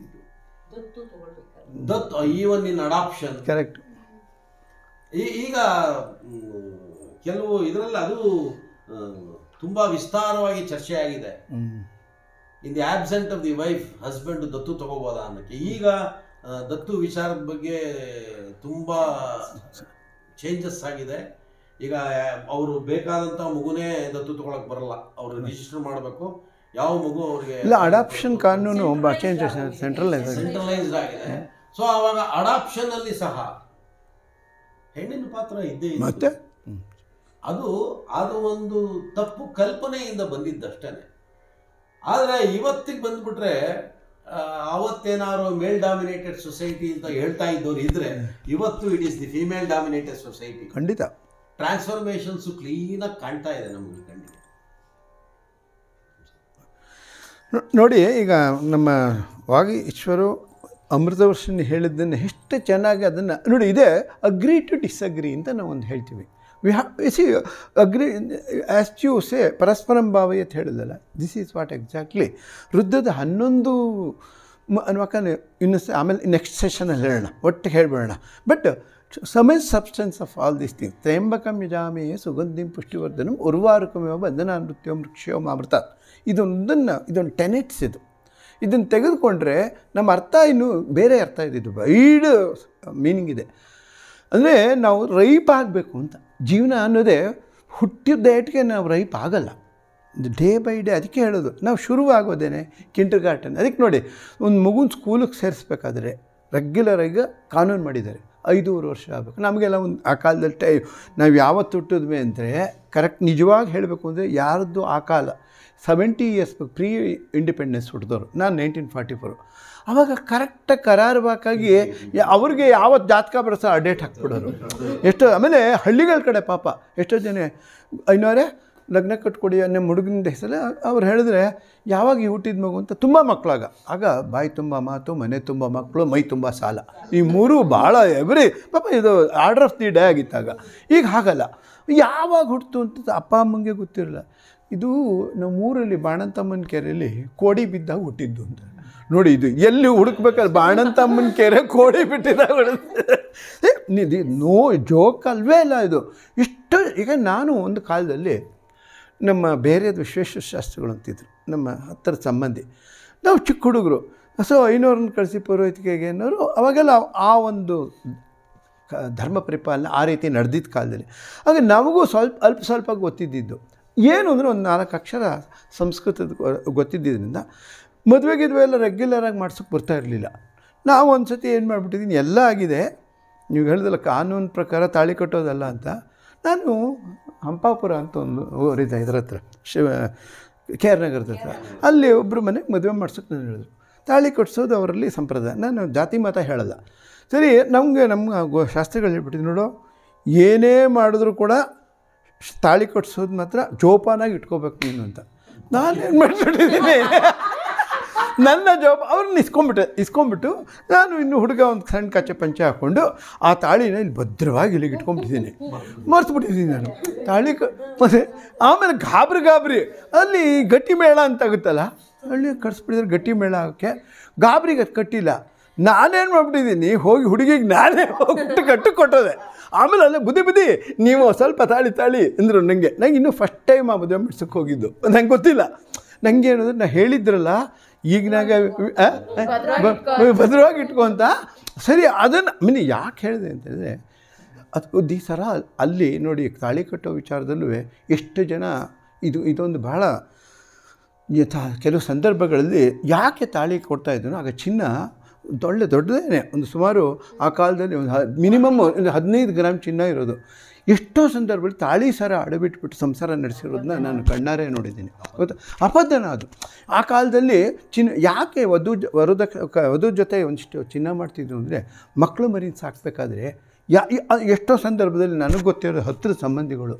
that even in adoption
correct
ಈಗ ಮ್, ಕೆಲವು ಇದರಲ್ಲಿ ಅದು ಆ, ತುಂಬಾ ವಿಸ್ತಾರವಾಗಿ ಚರ್ಚೆ ಆಗಿದೆ
hmm
in the absent of the wife husband ದತ್ತು ತಗೋಬೋದಾ ಅನ್ನೋಕ್ಕೆ ಈಗ ಆ, ದತ್ತು ವಿಚಾರದ ಬಗ್ಗೆ ತುಂಬಾ ಚೇಂಜಸ್ ಆಗಿದೆ ಈಗ ಅವರು ಬೇಕಾದಂತ ಮಗುನೇ ದತ್ತು ತಗೊಳಕ್ ಬರಲ್ಲ ಅವರು ರಿಜಿಸ್ಟರ್ ಮಾಡಬೇಕು ಯಾವ ಮಗು ಅವ್ರಿಗೆ
ಇಲ್ಲ ಅಡಾಪ್ಷನ್ ಕಾನೂನು ಚೇಂಜ್ ಸೆಂಟ್ರಲೈಸ್ ಆಗಿದೆ
ಸೆಂಟ್ರಲೈಸ್ಡ್ ಆಗಿದೆ ಸೊ ಅವಾಗ ಅಡಾಪ್ಷನ್ ಅಲ್ಲಿ ಸಹ ಹೆಣ್ಣಿನ ಪಾತ್ರ ಇದ್ದೇ ಇದೆ
ಮತ್ತೆ
ಅದು ಅದು ಒಂದು ತಪ್ಪು ಕಲ್ಪನೆಯಿಂದ ಬಂದಿದ್ದಷ್ಟೇನೆ ಆದರೆ ಇವತ್ತಿಗೆ ಬಂದ್ಬಿಟ್ರೆ ಆ, ಅವತ್ತೇನಾದ್ರು ಮೇಲ್ ಡಾಮಿನೇಟೆಡ್ ಸೊಸೈಟಿ ಅಂತ ಹೇಳ್ತಾ ಇದ್ದವ್ರು ಇದ್ರೆ ಇವತ್ತು it is the female dominated society
ಖಂಡಿತ
ಟ್ರಾನ್ಸ್ಫಾರ್ಮೇಶನ್ಸ್ ಕ್ಲೀನಾಗಿ ಕಾಣ್ತಾ ಇದೆ ನಮಗೆ ಕಣ್ಣಿಗೆ
ನೋ- ನೋಡಿ ಈಗ ನಮ್ಮ ವಾಗಿ ಈಶ್ವರು ಅಮೃತವರ್ಷಿಣಿ ಹೇಳಿದ್ದನ್ನು ಎಷ್ಟು ಚೆನ್ನಾಗಿ ಅದನ್ನು ನೋಡಿ ಇದೇ ಅಗ್ರಿ ಟು ಡಿಸ್ಅಗ್ರಿ ಅಂತ ನಾವು ಒಂದು ಹೇಳ್ತೀವಿ we have see agree as you say ಪರಸ್ಪರಂ ಭಾವ ಅಂತ ಹೇಳಿದಲ್ಲ ದಿಸ್ ಈಸ್ ವಾಟ್ ಎಕ್ಸಾಕ್ಟ್ಲಿ ವೃದ್ಧದ ಹನ್ನೊಂದು ಮ- ಅನ್ವಾಕ ಇನ್ನು ಸ- ಆಮೇಲೆ ನೆಕ್ಸ್ಟ್ ಸೆಷನಲ್ಲಿ ಹೇಳೋಣ ಒಟ್ಟಿಗೆ ಹೇಳ್ಬಿಡೋಣ ಬಟ್ ಸಮಯ substance of all these things ತ್ರಯಂಬಕಂ ಯಜಾಮೇ ಸುಗಂಧಿಂ ಪುಷ್ಟಿವರ್ಧನಂ ಉರ್ವಾರುಕಮೇವ ಬಂಧನ ನೃತ್ಯಂ ವೃಕ್ಷೋಮ ಅಮೃತ ಇದೊಂದನ್ನು ಇದೊಂದು ಟೆನೆಟ್ಸ್ ಇದು ಇದನ್ನು ತೆಗೆದುಕೊಂಡ್ರೆ ನಮ್ಮ ಅರ್ಥ ಇನ್ನು ಬೇರೆ ಅರ್ಥ ಇದೆ ಇದು ವೈಡ್ ಮೀನಿಂಗ್ ಇದೆ ಅಂದರೆ ನಾವು ರೈಪ್ ಆಗಬೇಕು ಅಂತ ಜೀವನ ಅನ್ನೋದೇ ಹುಟ್ಟಿದ ಏಟ್ಗೆ ನಾವು ರೈಪ್ ಆಗಲ್ಲ ಡೇ ಬೈ ಡೇ ಅದಕ್ಕೆ ಹೇಳೋದು ನಾವು ಶುರುವಾಗೋದೇನೆ ಕಿಂಟರ್ ಗಾರ್ಟನ್ ಅದಕ್ಕೆ ನೋಡಿ ಒಂದು ಮಗುನ ಸ್ಕೂಲಿಗೆ ಸೇರಿಸ್ಬೇಕಾದ್ರೆ ರೆಗ್ಯುಲರಾಗಿ ಕಾನೂನು ಮಾಡಿದ್ದಾರೆ ಐದೂವರೆ ವರ್ಷ ಆಗಬೇಕು ನಮಗೆಲ್ಲ ಒಂದು ಆ ಕಾಲದಲ್ಲಿ ಟೈ ನಾವು ಯಾವತ್ತು ಹುಟ್ಟಿದ್ವಿ ಅಂದರೆ ಕರೆಕ್ಟ್ ನಿಜವಾಗಿ ಹೇಳಬೇಕು ಅಂದರೆ ಯಾರದ್ದು ಆ ಕಾಲ ಸೆವೆಂಟಿ ಇಯರ್ಸ್ ಪ್ರೀ ಇಂಡಿಪೆಂಡೆನ್ಸ್ ಹುಟ್ಟಿದವರು ನಾನು ನೈನ್ಟೀನ್ ಫಾರ್ಟಿ ಫೋರು ಆವಾಗ ಕರೆಕ್ಟಾಗಿ ಕರಾರುವಾಕಾಗಿ ಯಾ- ಅವ್ರಿಗೆ ಯಾವತ್ತು ಜಾತಕ ಬರಸ ಆ ಡೇಟ್ ಹಾಕ್ಬಿಡೋರು ಎಷ್ಟೋ ಆಮೇಲೆ ಹಳ್ಳಿಗಳ ಕಡೆ ಪಾಪ ಎಷ್ಟೋ ಜನ ಐನೋರೇ ಲಗ್ನ ಕಟ್ಕೊಡಿ ನಮ್ಮ ಹುಡುಗನ ಹೆಸರು ಅವ್ರು ಹೇಳಿದ್ರೆ ಯಾವಾಗ ಈ ಹುಟ್ಟಿದ ಮಗು ಅಂತ ತುಂಬ ಮಕ್ಕಳಾಗ ಆಗ ಬಾಯಿ ತುಂಬ ಮಾತು ಮನೆ ತುಂಬ ಮಕ್ಕಳು ಮೈ ತುಂಬ ಸಾಲ ಈ ಮೂರು ಭಾಳ ಎವ್ರಿ ಪಾಪ ಇದು ಆರ್ಡರ್ ಆಫ್ ದಿ ಡೇ ಆಗಿತ್ತಾಗ ಈಗ ಹಾಗಲ್ಲ ಯಾವಾಗ ಹುಟ್ಟಿತು ಅಂತ ಅಪ್ಪ ಅಮ್ಮಂಗೆ ಗೊತ್ತಿರಲ್ಲ ಇದು ನಮ್ಮ ಊರಲ್ಲಿ ಬಾಣಂತಮ್ಮನ ಕೆರೆಯಲ್ಲಿ ಕೋಡಿ ಬಿದ್ದಾಗ ಹುಟ್ಟಿದ್ದು ಅಂತ ನೋಡಿ ಇದು ಎಲ್ಲಿ ಹುಡುಕ್ಬೇಕಾದ್ರೆ ಬಾಣಂತಮ್ಮನ ಕೆರೆ ಕೋಡಿ ಬಿಟ್ಟಿದಾಗ ಹುಡುಕ್ತಿದೆ ನೋ ಜೋಕ್ ಅಲ್ವೇ ಇಲ್ಲ ಇದು ಇಷ್ಟು ಈಗ ನಾನು ಒಂದು ಕಾಲದಲ್ಲಿ ನಮ್ಮ ಬೇರೆದು ವಿಶ್ವೇಶ್ವರ ಶಾಸ್ತ್ರಿಗಳು ಅಂತಿದ್ರು ನಮ್ಮ ಹತ್ತಿರ ಸಂಬಂಧಿ ನಾವು ಚಿಕ್ಕ ಹುಡುಗರು ಸೊ ಐನೂರನ್ನ ಕಳಿಸಿ ಪುರೋಹಿತಿಕೆಗೆ ಅನ್ನೋರು ಅವಾಗೆಲ್ಲ ಆ ಒಂದು ಕ- ಧರ್ಮ ಪರಿಪಾಲನೆ ಆ ರೀತಿ ನಡೆದಿದ್ದ ಕಾಲದಲ್ಲಿ ಆಗ ನಮಗೂ ಸ್ವಲ್ಪ ಅಲ್ಪ ಸ್ವಲ್ಪ ಗೊತ್ತಿದ್ದಿದ್ದು ಏನು ಅಂದರೆ ಒಂದು ನಾಲ್ಕು ಅಕ್ಷರ ಸಂಸ್ಕೃತದ ಗೊ- ಗೊತ್ತಿದ್ದರಿಂದ ಮದುವೆ ಗಿದ್ವೆ ಎಲ್ಲ ರೆಗ್ಯುಲರಾಗಿ ಮಾಡ್ಸೋಕ್ಕೆ ಬರ್ತಾ ಇರಲಿಲ್ಲ ನಾವು ಒಂದು ಸತಿ ಏನು ಮಾಡಿಬಿಟ್ಟಿದ್ದೀನಿ ಎಲ್ಲ ಆಗಿದೆ ನೀವು ಹೇಳಿದಲ್ಲ ಕಾನೂನು ಪ್ರಕಾರ ತಾಳಿ ಕಟ್ಟೋದಲ್ಲ ಅಂತ ನಾನು ಹಂಪಾಪುರ ಅಂತ ಒಂದು ಊರಿದೆ ಇದ್ರ ಹತ್ರ ಶಿವ ಕೆ ಆರ್ ನಗರದ ಹತ್ರ ಅಲ್ಲಿ ಒಬ್ಬರು ಮನೆಗೆ ಮದುವೆ ಮಾಡ್ಸೋಕೆ ನಾನು ಹೇಳಿದ್ರು ತಾಳಿ ಕಟ್ಸೋದು ಅವರಲ್ಲಿ ಸಂಪ್ರದಾಯ ನಾನು ಜಾತಿ ಮತ ಹೇಳಲ್ಲ ಸರಿ ನಮಗೆ ನಮ್ಮ ಗೋ ಶಾಸ್ತ್ರಿಗಳು ಹೇಳ್ಬಿಟ್ಟಿದ್ದು ನೋಡು ಏನೇ ಮಾಡಿದ್ರು ಕೂಡ ಶ್- ತಾಳಿ ಕಟ್ಸೋದು ಮಾತ್ರ ಜೋಪಾನಾಗಿ ಇಟ್ಕೋಬೇಕು ನೀನು ಅಂತ ನಾನೇನು ಮಾಡಿಬಿಟ್ಟಿದ್ದೀನಿ ನನ್ನ ಜವಾಬ್ ಅವ್ರನ್ನ ಇಸ್ಕೊಂಬಿಟ್ಟೆ ಇಸ್ಕೊಂಬಿಟ್ಟು ನಾನು ಇನ್ನು ಹುಡುಗ ಒಂದು ಸಣ್ಣ ಕಚ್ಚೆ ಪಂಚೆ ಹಾಕ್ಕೊಂಡು ಆ ತಾಳಿನ ಇಲ್ಲಿ ಭದ್ರವಾಗಿ ಇಲ್ಲಿಗೆ ಇಟ್ಕೊಂಡ್ಬಿಟ್ಟಿದ್ದೀನಿ ಮರ್ತ್ಬಿಟ್ಟಿದ್ದೀನಿ ನಾನು ತಾಳಿ ಕ ಮತ್ತೆ ಆಮೇಲೆ ಗಾಬರಿ ಗಾಬರಿ ಅಲ್ಲಿ ಗಟ್ಟಿ ಮೇಳ ಅಂತ ಆಗುತ್ತಲ್ಲ ಹಳ್ಳಿ ಕಟ್ಸ್ಬಿಟ್ಟಿದ್ರೆ ಗಟ್ಟಿ ಮೇಳ ಹಾಕಕ್ಕೆ ಗಾಬರಿಗೆ ಅದು ಕಟ್ಟಿಲ್ಲ ನಾನೇನು ಮಾಡ್ಬಿಟ್ಟಿದ್ದೀನಿ ಹೋಗಿ ಹುಡುಗಿಗೆ ನಾನೇ ಹೋಗ್ಬಿಟ್ಟು ಕಟ್ಟು ಕೊಟ್ಟೋದೆ ಆಮೇಲೆ ಅಲ್ಲೇ ಬುದ್ಧಿ ಬುದ್ಧಿ ನೀವು ಸ್ವಲ್ಪ ತಾಳಿ ತಾಳಿ ಅಂದರು ನನಗೆ ನಂಗೆ ಇನ್ನೂ ಫಸ್ಟ್ ಟೈಮ್ ಆ ಮದುವೆ ಮಾಡ್ಸೋಕ್ಕೆ ಹೋಗಿದ್ದು ನಂಗೆ ಗೊತ್ತಿಲ್ಲ ನನಗೆ ಏನಂದ್ರೆ ನಾ ಹೇಳಿದ್ರಲ್ಲ ಈಗಿನಾಗ ಆ? ಬ- ಭದ್ರವಾಗಿ ಇಟ್ಕೊ ಅಂತ ಸರಿ ಅದನ್ನು ಮೀನು ಯಾಕೆ ಹೇಳಿದೆ ಅಂತಂದರೆ ಅದು ಈ ಸರ ಅಲ್ಲಿ ನೋಡಿ ತಾಳಿ ಕಟ್ಟೋ ವಿಚಾರದಲ್ಲೂ ಎಷ್ಟು ಜನ ಇದು ಇದೊಂದು ಬಹಳ ಯಥ ಕೆಲವು ಸಂದರ್ಭಗಳಲ್ಲಿ ಯಾಕೆ ತಾಳಿ ಕೊಡ್ತಾ ಇದ್ರು ಆಗ ಚಿನ್ನ ಒಳ್ಳೆ ದೊಡ್ಡದೇನೆ ಒಂದು ಸುಮಾರು ಆ ಕಾಲದಲ್ಲಿ ಒಂದು ಮಿನಿಮಮ್ ಒಂದು ಹದಿನೈದು ಗ್ರಾಮ್ ಚಿನ್ನ ಇರೋದು ಎಷ್ಟೋ ಸಂದರ್ಭದಲ್ಲಿ ತಾಳಿ ಸರ ಅಡಬಿಟ್ಬಿಟ್ಟು ಸಂಸಾರ ನಡೆಸಿರೋದನ್ನ ನಾನು ಕಣ್ಣಾರೆ ನೋಡಿದ್ದೀನಿ ಗೊತ್ತಾ ಅಬದ್ಧನ ಅದು ಆ ಕಾಲದಲ್ಲಿ ಚಿನ್ನ ಯಾಕೆ ವಧು ಜ- ವರದ ಕ- ವಧು ಜೊತೆ ಒಂದಿಷ್ಟು ಚಿನ್ನ ಮಾಡ್ತಿದ್ರು ಅಂದರೆ ಮಕ್ಕಳು ಮರಿ ಸಾಕಬೇಕಾದ್ರೆ ಯಾ ಈ- ಆ- ಎಷ್ಟೋ ಸಂದರ್ಭದಲ್ಲಿ ನನಗೆ ಗೊತ್ತಿರೋ ಹತ್ತಿರ ಸಂಬಂಧಿಗಳು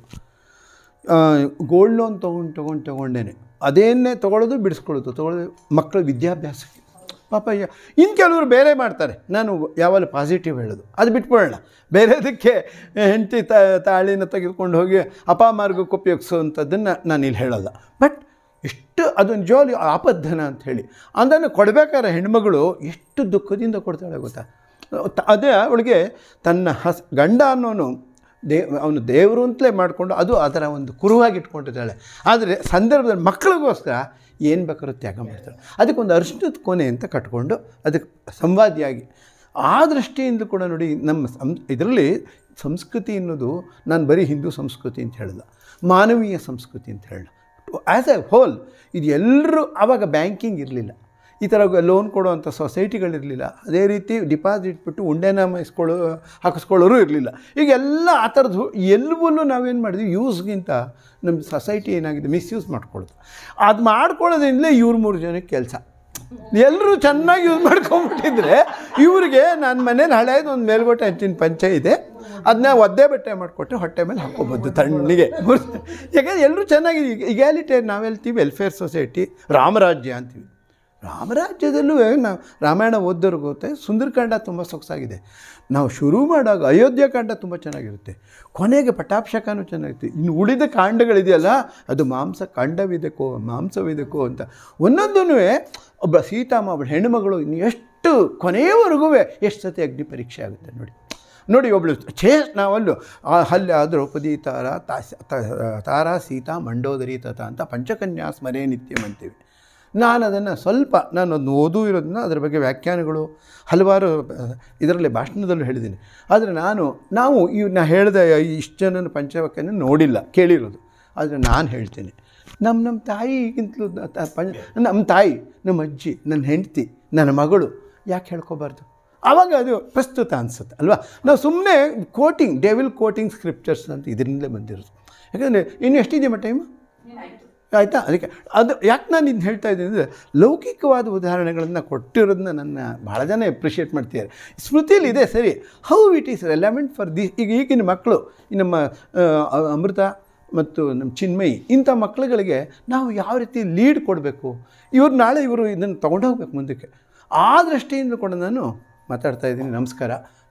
ಗೋಲ್ಡ್ ಲೋನ್ ತೊಗೊಂಡು ತೊಗೊಂಡು ತೊಗೊಂಡೇನೆ ಅದೇನೇ ತೊಗೊಳ್ಳೋದು ಬಿಡಿಸ್ಕೊಳ್ಳೋದು ತೊಗೊಳ್ಳೋದು ಮಕ್ಕಳ ವಿದ್ಯಾಭ್ಯಾಸಕ್ಕೆ ಪಾಪ ಯ- ಇನ್ನು ಕೆಲವರು ಬೇರೆ ಮಾಡ್ತಾರೆ ನಾನು ಯಾವಾಗಲೂ ಪಾಸಿಟಿವ್ ಹೇಳೋದು ಅದು ಬಿಟ್ಬಿಡೋಣ ಬೇರೆದಕ್ಕೆ ಹೆಂಡತಿ ತಾಳಿನ ತೆಗೆದುಕೊಂಡು ಹೋಗಿ ಅಪಮಾರ್ಗಕ್ಕೆ ಉಪಯೋಗಿಸೋವಂಥದ್ದನ್ನು ನಾನು ಇಲ್ಲಿ ಹೇಳಲ್ಲ ಬಟ್ ಎಷ್ಟು ಅದೊಂದು ಜೋಲಿ ಆಪದ್ದನ ಅಂತ ಹೇಳಿ ಅದನ್ನು ಕೊಡಬೇಕಾದ್ರೆ ಹೆಣ್ಮಗಳು ಎಷ್ಟು ದುಃಖದಿಂದ ಕೊಡ್ತಾಳೆ ಗೊತ್ತಾ ತ- ಅದೇ ಅವಳಿಗೆ ತನ್ನ ಹಸ್ ಗಂಡ ಅನ್ನೋನು ದೇ ಅವನು ದೇವರು ಅಂತಲೇ ಮಾಡಿಕೊಂಡು ಅದು ಅದರ ಒಂದು ಕುರುವಾಗಿ ಇಟ್ಕೊಂಡಿದ್ದಾಳೆ ಆದರೆ ಸಂದರ್ಭದಲ್ಲಿ ಮಕ್ಕಳಿಗೋಸ್ಕರ ಏನು ಬೇಕಾದ್ರೂ ತ್ಯಾಗ ಮಾಡ್ತಾಳೆ ಅದಕ್ಕೊಂದು ಅರಿಶಿನದ ಕೊನೆ ಅಂತ ಕಟ್ಕೊಂಡು ಅದಕ್ಕೆ ಸಂವಾದಿಯಾಗಿ ಆ ದೃಷ್ಟಿಯಿಂದ ಕೂಡ ನೋಡಿ ನಮ್ಮ ಸಂ ಇದರಲ್ಲಿ ಸಂಸ್ಕೃತಿ ಅನ್ನೋದು ನಾನು ಬರೀ ಹಿಂದೂ ಸಂಸ್ಕೃತಿ ಅಂತ ಹೇಳಿಲ್ಲ ಮಾನವೀಯ ಸಂಸ್ಕೃತಿ ಅಂತ ಹೇಳಲ್ಲ ಆ್ಯಸ್ ಎ ಹೋಲ್ ಇದು ಎಲ್ಲರೂ ಆವಾಗ ಬ್ಯಾಂಕಿಂಗ್ ಇರಲಿಲ್ಲ ಈ ಥರ ಲೋನ್ ಕೊಡುವಂಥ ಸೊಸೈಟಿಗಳಿರಲಿಲ್ಲ ಅದೇ ರೀತಿ ಡಿಪಾಸಿಟ್ ಬಿಟ್ಟು ಉಂಡೆನ ಮೈಸ್ಕೊಳ್ಳೋ ಹಾಕಿಸ್ಕೊಳ್ಳೋರು ಇರಲಿಲ್ಲ ಈಗ ಎಲ್ಲ ಆ ಥರದ್ದು ಎಲ್ಲವೂ ನಾವೇನು ಮಾಡಿದ್ವಿ ಯೂಸ್ಗಿಂತ ನಮ್ಮ ಸೊಸೈಟಿ ಏನಾಗಿದೆ ಮಿಸ್ಯೂಸ್ ಮಾಡ್ಕೊಳ್ಳೋದು ಅದು ಮಾಡ್ಕೊಳ್ಳೋದ್ರಿಂದಲೇ ಇವ್ರು ಮೂರು ಜನಕ್ಕೆ ಕೆಲಸ ಎಲ್ಲರೂ ಚೆನ್ನಾಗಿ ಯೂಸ್ ಮಾಡ್ಕೊಂಬಿಟ್ಟಿದ್ರೆ ಇವ್ರಿಗೆ ನನ್ನ ಮನೇಲಿ ಹಳೇದು ಒಂದು ಮೇಲ್ಗೋಟೆ ಹಂಚಿನ ಪಂಚೆ ಇದೆ ಅದನ್ನ ಒದ್ದೆ ಬಟ್ಟೆ ಮಾಡಿಕೊಟ್ಟು ಹೊಟ್ಟೆ ಮೇಲೆ ಹಾಕ್ಕೋಬೋದು ತಣ್ಣಗೆ ಯಾಕಂದ್ರೆ ಎಲ್ಲರೂ ಚೆನ್ನಾಗಿ ಇಗ್ಯಾಲಿಟೇ ನಾವು ಹೇಳ್ತೀವಿ ವೆಲ್ಫೇರ್ ಸೊಸೈಟಿ ರಾಮರಾಜ್ಯ ಅಂತೀವಿ ರಾಮರಾಜ್ಯದಲ್ಲೂ ನಾವು ರಾಮಾಯಣ ಓದೋರ್ಗೆ ಗೊತ್ತೆ ಸುಂದರಕಾಂಡ ತುಂಬ ಸೊಗಸಾಗಿದೆ ನಾವು ಶುರು ಮಾಡುವಾಗ ಅಯೋಧ್ಯ ಕಾಂಡ ತುಂಬ ಚೆನ್ನಾಗಿರುತ್ತೆ ಕೊನೆಗೆ ಪಟಾಭಿಷೇಕನೂ ಚೆನ್ನಾಗಿರುತ್ತೆ ಇನ್ನು ಉಳಿದ ಕಾಂಡಗಳಿದೆಯಲ್ಲ ಅದು ಮಾಂಸ ಕಾಂಡವಿದಕ್ಕೋ ಮಾಂಸವಿದಕ್ಕೋ ಅಂತ ಒಂದೊಂದೂ ಒಬ್ಬ ಸೀತಾಮ ಒಬ್ಬ ಹೆಣ್ಣುಮಗಳು ಇನ್ನು ಎಷ್ಟು ಕೊನೆಯವರೆಗೂ ಎಷ್ಟು ಸತಿ ಅಗ್ನಿ ಪರೀಕ್ಷೆ ಆಗುತ್ತೆ ನೋಡಿ ನೋಡಿ ಒಬ್ಬಳು ಛೇ ನಾವಲ್ಲೂ ಆ ಹಲ್ಯ ದ್ರೌಪದಿ ತಾರ ತಾ ತ- ತಾರಾ ಸೀತಾ ಮಂಡೋದರಿ ತತ ಅಂತ ಪಂಚಕನ್ಯಾ ಸ್ಮರೇ ನಿತ್ಯಂ ಅಂತೀವಿ ನಾನು ಅದನ್ನು ಸ್ವಲ್ಪ ನಾನು ಅದನ್ನು ಓದೂ ಇರೋದನ್ನ ಅದರ ಬಗ್ಗೆ ವ್ಯಾಖ್ಯಾನಗಳು ಹಲವಾರು ಇದರಲ್ಲಿ ಭಾಷಣದಲ್ಲೂ ಹೇಳಿದ್ದೀನಿ ಆದರೆ ನಾನು ನಾವು ಇವ್ನ ಹೇಳಿದ ಇಷ್ಟು ಜನನ ಪಂಚವಾಕ್ಯನ ನೋಡಿಲ್ಲ ಕೇಳಿರೋದು ಆದರೆ ನಾನು ಹೇಳ್ತೀನಿ ನಮ್ಮ ನಮ್ಮ ತಾಯಿಗಿಂತಲೂ ತ- ಪಂಚ ನಮ್ಮ ತಾಯಿ ನಮ್ಮ ಅಜ್ಜಿ ನನ್ನ ಹೆಂಡತಿ ನನ್ನ ಮಗಳು ಯಾಕೆ ಹೇಳ್ಕೊಬಾರ್ದು ಆವಾಗ ಅದು ಪ್ರಸ್ತುತ ಅನಿಸುತ್ತೆ ಅಲ್ವಾ ನಾವು ಸುಮ್ಮನೆ ಕೋಟಿಂಗ್ ಡೆವಿಲ್ ಕೋಟಿಂಗ್ ಸ್ಕ್ರಿಪ್ಚರ್ಸ್ ಅಂತ ಇದರಿಂದಲೇ ಬಂದಿರೋದು ಯಾಕಂದರೆ ಇನ್ನು ಎಷ್ಟಿದೆಯಮ್ಮ ಟೈಮು ಆಯಿತಾ ಅದಕ್ಕೆ ಅದು ಯಾಕೆ ನಾನು ಇದನ್ನ ಹೇಳ್ತಾ ಇದ್ದೀನಿ ಅಂದರೆ ಲೌಕಿಕವಾದ ಉದಾಹರಣೆಗಳನ್ನು ಕೊಟ್ಟಿರೋದನ್ನ ನನ್ನ ಭಾಳ ಜನ ಎಪ್ರಿಷಿಯೇಟ್ ಮಾಡ್ತಿದ್ದಾರೆ ಸ್ಮೃತಿಯಲ್ಲಿ ಇದೆ ಸರಿ how it is relevant for the ಈಗ ಈಗಿನ ಮಕ್ಕಳು ಈ ನಮ್ಮ ಆ, ಅಮೃತ ಮತ್ತು ನಮ್ಮ ಚಿನ್ಮಯಿ ಇಂಥ ಮಕ್ಕಳುಗಳಿಗೆ ನಾವು ಯಾವ ರೀತಿ ಲೀಡ್ ಕೊಡಬೇಕು ಇವ್ರು ನಾಳೆ ಇವರು ಇದನ್ನು ತೊಗೊಂಡೋಗ್ಬೇಕು ಮುಂದಕ್ಕೆ ಆ ದೃಷ್ಟಿಯಿಂದ ಕೂಡ ನಾನು ಮಾತಾಡ್ತಾ ಇದ್ದೀನಿ ನಮಸ್ಕಾರ